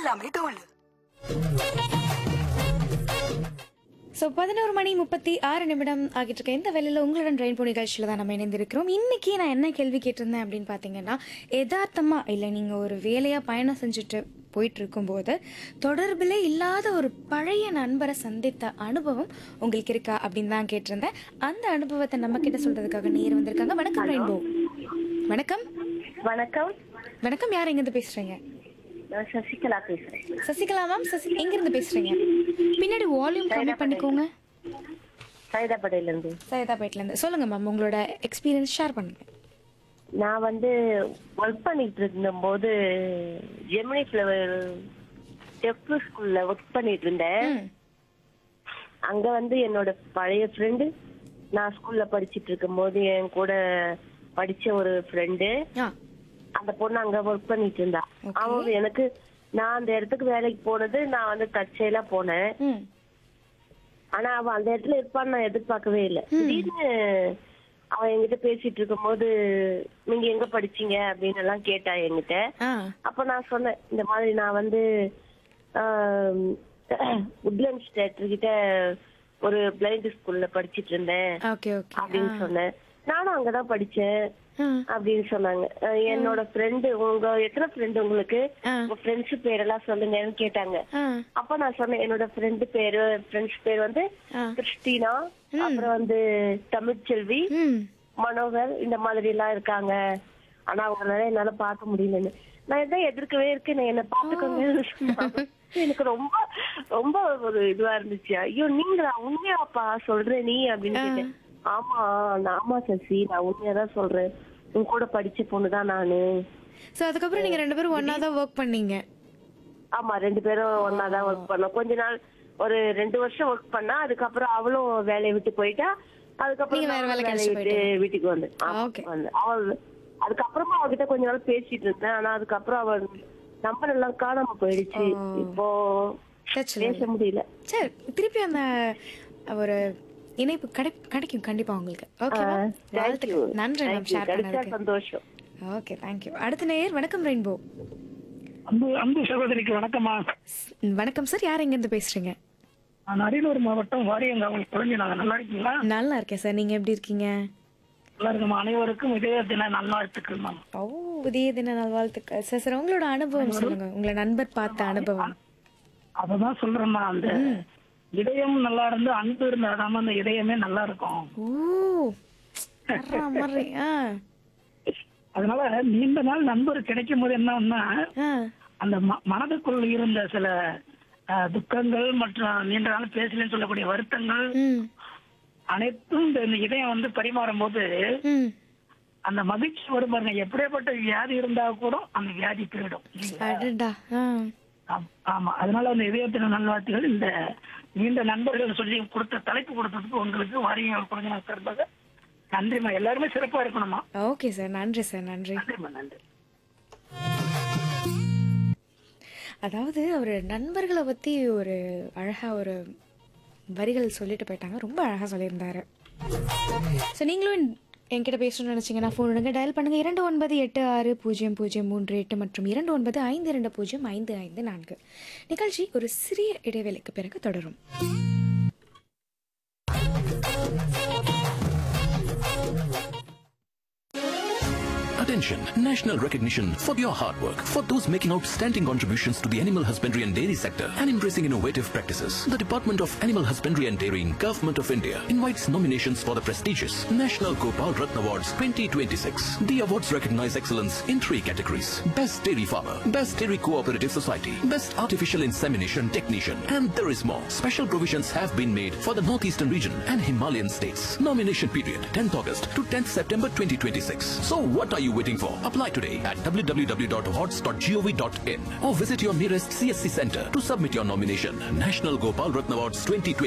எல்லாமே தோல் ஸோ பதினோரு மணி முப்பத்தி ஆறு நிமிடம் ஆகிட்டு இருக்க இந்த வேலையில் உங்களுடன் ரெயின்போ நிகழ்ச்சியில் தான் நம்ம இணைந்திருக்கிறோம் இன்னைக்கு நான் என்ன கேள்வி கேட்டிருந்தேன் அப்படின்னு பார்த்தீங்கன்னா யதார்த்தமாக இல்லை நீங்கள் ஒரு வேலையாக பயணம் செஞ்சுட்டு போயிட்டு இருக்கும்போது தொடர்பிலே இல்லாத ஒரு பழைய நண்பரை சந்தித்த அனுபவம் உங்களுக்கு இருக்கா அப்படின்னு தான் கேட்டிருந்தேன் அந்த அனுபவத்தை நம்ம கிட்ட சொல்றதுக்காக நேர் வந்திருக்காங்க வணக்கம் ரெயின்போ வணக்கம் வணக்கம் வணக்கம் யார் எங்கேருந்து பேசுறீங்க நான் சசிகலா பேசுறேன் சசிகலா மேம் சசி எங்கேருந்து பேசுறீங்க பின்னாடி வால்யூம் கம்மி பண்ணிக்கோங்க சைதாப்படையில இருந்து சைதாப்பேட்லேருந்து சொல்லுங்க மேம் உங்களோட எக்ஸ்பீரியன்ஸ் ஷேர் பண்ணுங்க நான் வந்து ஒர்க் பண்ணிட்டு இருந்தபோது ஜெமினி ஃபிளவர் டெஃப் ஸ்கூல்ல ஒர்க் பண்ணிட்டு இருந்தேன் ம் அங்க வந்து என்னோட பழைய ஃப்ரெண்டு நான் ஸ்கூல்ல படிச்சிட்டு இருக்கும்போது என் கூட படிச்ச ஒரு ஃப்ரெண்டு ஆ அந்த பொண்ணு அங்க ஒர்க் பண்ணிட்டு இருந்தா Okay. அவன் எனக்கு நான் அந்த இடத்துக்கு வேலைக்கு போனது நான் வந்து தற்செயலா போனேன் ம் ஆனா அவன் அந்த இடத்துல இருப்பான்னு நான் எதிர்பார்க்கவே இல்லை திடீர்னு அவன் என்கிட்ட பேசிட்டு இருக்கும்போது நீங்க எங்க படிச்சீங்க அப்படின்னு எல்லாம் கேட்டா என்கிட்ட ஆ அப்ப நான் சொன்னேன் இந்த மாதிரி நான் வந்து உட்லண்ட்ஸ் தேட்டர் கிட்ட ஒரு பிளைண்ட் ஸ்கூல்ல படிச்சிட்டு இருந்தேன் ஓகே ஓகே அப்படின்னு சொன்னேன் நானும் அங்கதான் படிச்சேன் ஆ அப்படின்னு சொன்னாங்க அஹ் என்னோட ஃப்ரெண்டு உங்க எத்தனை ஃப்ரெண்டு உங்களுக்கு ஆ. உங்க ஃப்ரெண்ட்ஸ் பேரெல்லாம் சொல்லுங்கன்னு கேட்டாங்க ஆ அப்ப நான் சொன்னேன் என்னோட ஃப்ரெண்டு பேரு ஃப்ரெண்ட்ஸ் பேர் வந்து ஆ. கிறிஸ்டினா அப்புறம் வந்து தமிழ்ச்செல்வி ம் மனோகர் இந்த மாதிரி எல்லாம் இருக்காங்க ஆனா அவங்களால என்னால பார்க்க முடியலன்னு நான் எதான் எதிர்க்கவே இருக்கேன் என்ன பாத்துக்கோங்க சொன்னாங்க. எனக்கு ரொம்ப ரொம்ப ஒரு இதுவா இருந்துச்சு ஐயோ நீங்களா உண்மையாப்பா சொல்ற நீ அப்படின்னு கேட்டேன் ஆமா நான் ஆமா சசி நான் உண்மையாதான் சொல்றேன் உன் கூட படிச்ச பொண்ணுதான் நானு ஸோ அதுக்கப்புறம் நீங்க ரெண்டு பேரும் ஒண்ணா தான் ஒர்க் பண்ணீங்க ஆமா ரெண்டு பேரும் ஒன்னாதான் ஒர்க் பண்ணோம் கொஞ்ச நாள் ஒரு ரெண்டு வருஷம் ஒர்க் பண்ணா அதுக்கப்புறம் அவளும் வேலையை விட்டு போயிட்டா அதுக்கப்புறம் நீங்க வேற நானும் வேலை வேலையை கிடைச்சு விட்டு வீட்டுக்கு வந்தேன் ஆமா, Okay. வந்தேன். அவள் அதுக்கப்புறமா அவகிட்ட கொஞ்ச நாள் பேசிட்டு இருந்தேன் ஆனா அதுக்கப்புறம் அவள் நம்பர் எல்லாம் காணாம போயிடுச்சு இப்போ டச்ல பேச முடியல சரி திருப்பி அந்த ஒரு இணைப்பு கிடை கிடைக்கும் கண்டிப்பா உங்களுக்கு ஓகே வாழ்த்துக்கள் நன்றி மேம் Thank you. ஷேர் கிடைச்சா பண்ணதுக்கு சந்தோஷம் ஓகே தேங்க்யூ அடுத்த நேயர் வணக்கம் ரெயின்போ அன்பு அன்பு சகோதரிக்கு வணக்கம்மா வணக்கம் சார் யார் எங்கேருந்து பேசுறீங்க நான் அரியலூர் மாவட்டம் வாரியங்காவல் குழந்தை நல்லா இருக்கீங்களா நல்லா இருக்கேன் சார் நீங்க எப்படி இருக்கீங்க நல்லா இருக்குமா அனைவருக்கும் இதய தின நல்வாழ்த்துக்கள் மேம் ஓ உதய தின நல்வாழ்த்துக்கள் சார் சார் உங்களோட அனுபவம் சொல்லுங்க உங்களை நண்பர் பார்த்த அனுபவம் அததான் சொல்றேம்மா அந்த இதயம் நல்லா இருந்து அன்பு இருந்தாதான் அந்த இதயமே நல்லா இருக்கும் ஓ வர்றா மாதிரி ஆ அதனால நீண்ட நாள் நண்பர் கிடைக்கும் போது என்னன்னா ஆ அந்த ம- மனதுக்குள் இருந்த சில அஹ், துக்கங்கள் மற்றும் நீண்ட நாள் பேசலன்னு சொல்லக்கூடிய வருத்தங்கள் ம் அனைத்தும் இந்த இந்த இதயம் வந்து பரிமாறும் போது ம் அந்த மகிழ்ச்சி வரும் பாருங்க எப்படியாப்பட்ட வியாதி இருந்தா கூட அந்த வியாதி போயிடும் இல்லைங்களா? அடடா ஆ ஆம், ஆமா அதனால அந்த இதயத்தின நல்வாழ்த்துகள் இந்த நீண்ட நண்பர்கள் சொல்லி கொடுத்த தலைப்பு கொடுத்ததுக்கு உங்களுக்கு வாரிய குழந்தை சார்பாக நன்றிம்மா எல்லாருமே சிறப்பா இருக்கணுமா ஓகே சார் நன்றி சார் நன்றி நன்றிம்மா நன்றி அதாவது அவர் நண்பர்களை பற்றி ஒரு அழகாக ஒரு வரிகள் சொல்லிட்டு போயிட்டாங்க ரொம்ப அழகாக சொல்லியிருந்தாரு ஸோ நீங்களும் என்கிட்ட பேசணும்னு நினச்சிங்கன்னா ஃபோன் எடுங்க டயல் பண்ணுங்கள் இரண்டு ஒன்பது எட்டு ஆறு பூஜ்ஜியம் பூஜ்ஜியம் மூன்று எட்டு மற்றும் இரண்டு ஒன்பது ஐந்து இரண்டு பூஜ்ஜியம் ஐந்து ஐந்து நான்கு நிகழ்ச்சி ஒரு சிறிய இடைவேளைக்கு பிறகு தொடரும் Attention! National recognition for your hard work. For those making outstanding contributions to the animal husbandry and dairy sector and embracing innovative practices, the Department of Animal Husbandry and Dairying, Government of India invites nominations for the prestigious National Gopal Ratna Awards 2026. The awards recognize excellence in three categories. Best Dairy Farmer, Best Dairy Cooperative Society, Best Artificial Insemination Technician, and there is more. Special provisions have been made for the Northeastern region and Himalayan states. Nomination period 10th August to 10th September 2026. So what are you waiting for? Apply today at www.awards.gov.in or visit your nearest CSC center to submit your nomination. National Gopal Ratna Awards 2026